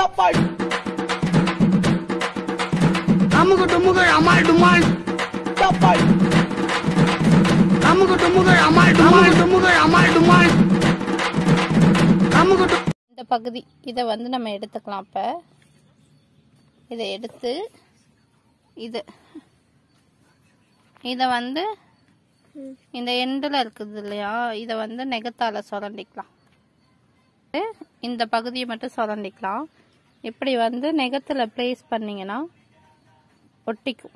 டப்பால் அமுகு டுமுகு அமால் டுமால் டப்பால் அமுகு டுமுகு அமால் டுமால் டுமுகு அமால் டுமால் அமுகு டு- இந்த பகுதி இதை வந்து நம்ம எடுத்துக்கலாம் இப்போ இதை எடுத்து இது இதை வந்து இந்த எண்டில் இருக்குது இல்லையா இதை வந்து நெகத்தால சுரண்டிக்கலாம் இந்த பகுதியை மட்டும் சுரண்டிக்கலாம் இப்படி வந்து நெகத்தில் ப்ளேஸ் பண்ணீங்கன்னா ஒட்டிக்கும்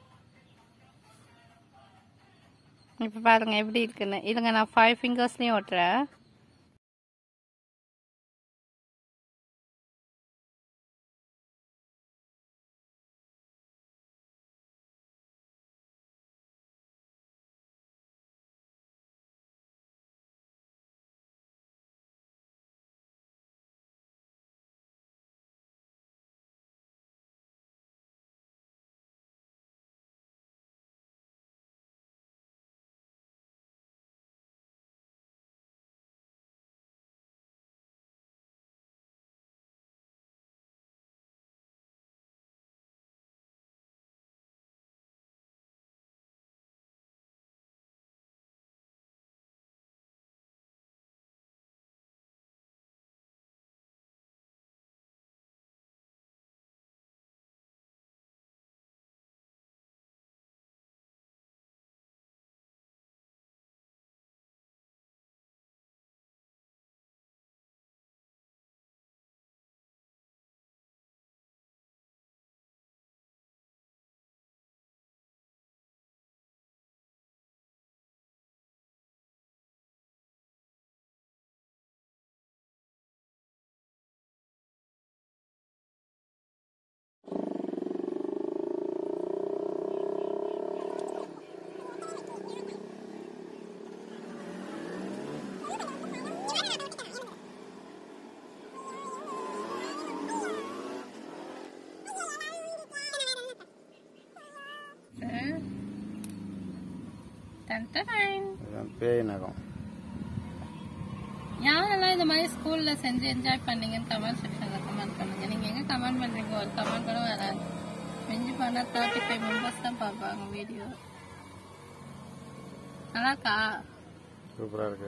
இப்போ பாருங்க எப்படி இருக்குன்னு இதுங்க நான் ஃபைவ் ஃபிங்கர்ஸ்லேயும் ஒட்டுறேன் டன் டன் டன். இதுதான் பேய் நகம் யாரெல்லாம் இந்த மாதிரி ஸ்கூல்ல செஞ்சு என்ஜாய் பண்ணீங்கன்னு கமெண்ட் செக்ஷன்ல கமெண்ட் பண்ணுங்க நீங்க எங்க கமெண்ட் பண்றீங்க ஒரு கமெண்ட் கூட வராது மிஞ்சி பண்ணா தேர்ட்டி ஃபைவ் மெம்பர்ஸ் தான் பார்ப்பாங்க வீடியோ நல்லா இருக்கா சூப்பராக இருக்கு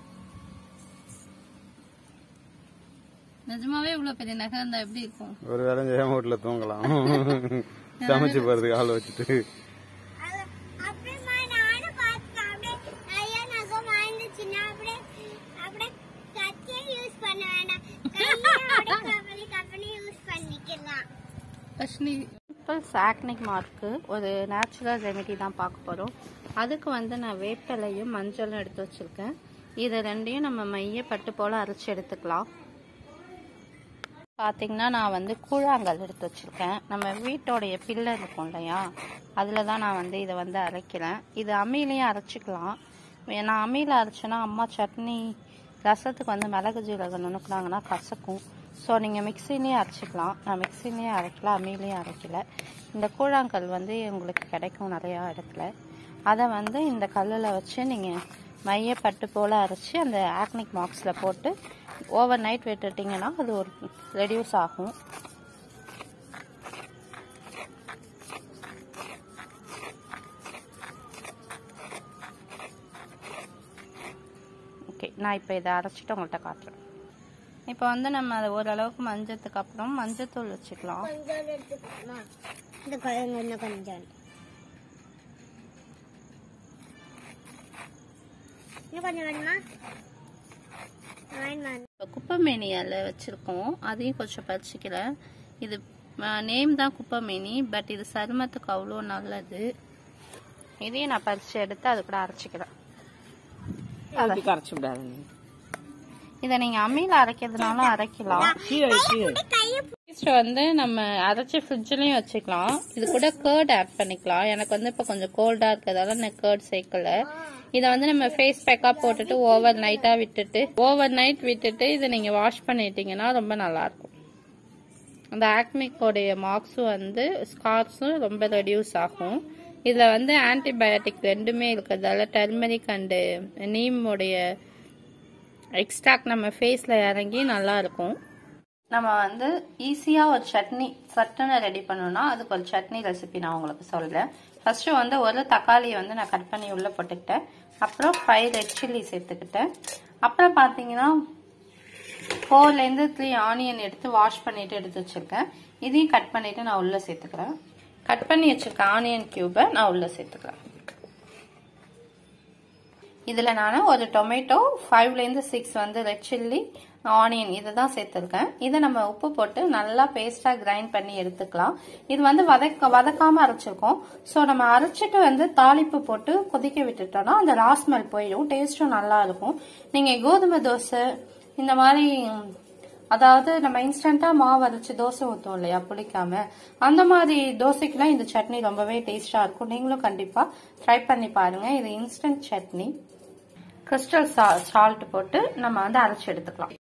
நிஜமாவே இவ்வளவு பெரிய நகை இருந்தா எப்படி இருக்கும் ஒரு வேலை செய்யாம வீட்டில் தூங்கலாம் சமைச்சு போகிறதுக்கு ஆள் வச்சுட்டு அப்புறமா நானும் பார்த்தேன் அப்படியே நிறைய நகம் வாழ்ந்துச்சுன்னா அப்படியே அப்படியே கத்தியே யூஸ் பண்ண வேண்டாம் கையிலே அப்படியே கபடி கபடி யூஸ் பண்ணிக்கலாம் அஸ்வினி பிம்பிள்ஸ் ஆக்னிக் மார்க்கு ஒரு நேச்சுரல் ரெமெடி தான் பார்க்க போகிறோம் அதுக்கு வந்து நான் வேப்பிலையும் மஞ்சளும் எடுத்து வச்சுருக்கேன் இது ரெண்டையும் நம்ம மைய பட்டு போல் அரைச்சி எடுத்துக்கலாம் பார்த்தீங்கன்னா நான் வந்து கூழாங்கல் எடுத்து வச்சுருக்கேன் நம்ம வீட்டோடைய பில்லர் இருக்கும் இல்லையா அதில் தான் நான் வந்து இதை வந்து அரைக்கிறேன் இது அம்மியிலையும் அரைச்சிக்கலாம் வே- நான் அம்மியில் அரைச்சேன்னா அம்மா சட்னி ரசத்துக்கு வந்து மிளகு ஜீரகம் நுணுக்குனாங்கன்னா கசக்கும் ஸோ நீங்கள் மிக்சிலையும் அரைச்சிக்கலாம் நான் மிக்சிலையும் அரைக்கல அம்மியிலையும் அரைக்கல இந்த கூழாங்கல் வந்து உங்களுக்கு கிடைக்கும் நிறையா இடத்துல அதை வந்து இந்த கல்லில் வச்சு நீங்கள் மைய பட்டு போல் அரைச்சி அந்த ஆக்னிக் மார்க்ஸில் போட்டு ஓவர் நைட் விட்டுட்டிங்கன்னா அது ஒரு ரெடியூஸ் ஆகும் ஓகே நான் இப்போ இதை அரைச்சிட்டு உங்கள்கிட்ட காட்டுறேன் இப்போ வந்து நம்ம அதை ஓரளவுக்கு மஞ்சத்துக்கு அப்புறம் மஞ்சத்தூள் வச்சுக்கலாம் கொஞ்சம் எடுத்துக்கணுமா இந்த குழந்தை இன்னும் கொஞ்சம் இன்னும் கொஞ்சம் வேணுமா வேணுமா இப்போ குப்பைமேனி அதில் வச்சுருக்கோம் அதையும் கொஞ்சம் பறிச்சிக்கிறேன் இது நேம் தான் குப்பைமேனி பட் இது சருமத்துக்கு அவ்வளோ நல்லது இதையும் நான் பறித்து எடுத்து அது கூட அரைச்சிக்கிறேன் கரைச்சி விடாது நீ இதை நீங்கள் அம்மியில் அரைக்கிறதுனாலும் அரைக்கலாம் கீழே கீழே பேஸ்ட் வந்து நம்ம அரைச்சி ஃப்ரிட்ஜ்லேயும் வச்சுக்கலாம் இது கூட கேர்ட் ஆட் பண்ணிக்கலாம் எனக்கு வந்து இப்போ கொஞ்சம் கோல்டாக இருக்கிறதால நான் கேர்ட் சேர்க்கல இதை வந்து நம்ம ஃபேஸ் பேக்காக போட்டுட்டு ஓவர் நைட்டாக விட்டுட்டு ஓவர் நைட் விட்டுட்டு இதை நீங்கள் வாஷ் பண்ணிட்டீங்கன்னா ரொம்ப நல்லாயிருக்கும் அந்த ஆக்னிக்கோடைய மார்க்ஸும் வந்து ஸ்கார்ஸும் ரொம்ப ரெடியூஸ் ஆகும் இதில் வந்து ஆன்டிபயோட்டிக் ரெண்டுமே இருக்கிறதால டர்மரிக் அண்டு நீமுடைய எக்ஸ்ட்ராக்ட் நம்ம ஃபேஸில் இறங்கி நல்லா இருக்கும் நம்ம வந்து ஈஸியாக ஒரு சட்னி சட்டுன்னு ரெடி பண்ணணும்னா அதுக்கு ஒரு சட்னி ரெசிபி நான் உங்களுக்கு சொல்கிறேன் ஃபர்ஸ்ட் வந்து ஒரு தக்காளியை வந்து நான் கட் பண்ணி உள்ளே போட்டுக்கிட்டேன் அப்புறம் ஃபைவ் ரெட் சில்லி சேர்த்துக்கிட்டேன் அப்புறம் பார்த்தீங்கன்னா ஃபோர்லேருந்து த்ரீ ஆனியன் எடுத்து வாஷ் பண்ணிட்டு எடுத்து வச்சிருக்கேன் இதையும் கட் பண்ணிட்டு நான் உள்ளே சேர்த்துக்கிறேன் கட் பண்ணி வச்சிருக்க ஆனியன் கியூபை நான் உள்ளே சேர்த்துக்கிறேன் இதில் நான் ஒரு டொமேட்டோ ஃபைவ்லேருந்து சிக்ஸ் வந்து ரெட் சில்லி ஆனியன் இதை தான் சேர்த்துருக்கேன் இதை நம்ம உப்பு போட்டு நல்லா பேஸ்ட்டாக கிரைண்ட் பண்ணி எடுத்துக்கலாம் இது வந்து வதக்க வதக்காமல் அரைச்சிருக்கோம் ஸோ நம்ம அரைச்சிட்டு வந்து தாளிப்பு போட்டு கொதிக்க விட்டுட்டோம்னா அந்த ராஸ்மெல் போயிடும் டேஸ்ட்டும் நல்லா இருக்கும் நீங்கள் கோதுமை தோசை இந்த மாதிரி அதாவது நம்ம இன்ஸ்டண்ட்டாக மாவு அரைச்சி தோசை ஊற்றுவோம் இல்லையா புளிக்காம அந்த மாதிரி தோசைக்கெல்லாம் இந்த சட்னி ரொம்பவே டேஸ்டாக இருக்கும் நீங்களும் கண்டிப்பாக ட்ரை பண்ணி பாருங்க இது இன்ஸ்டன்ட் சட்னி கிறிஸ்டல் சால்ட் போட்டு நம்ம வந்து அரைச்சி எடுத்துக்கலாம்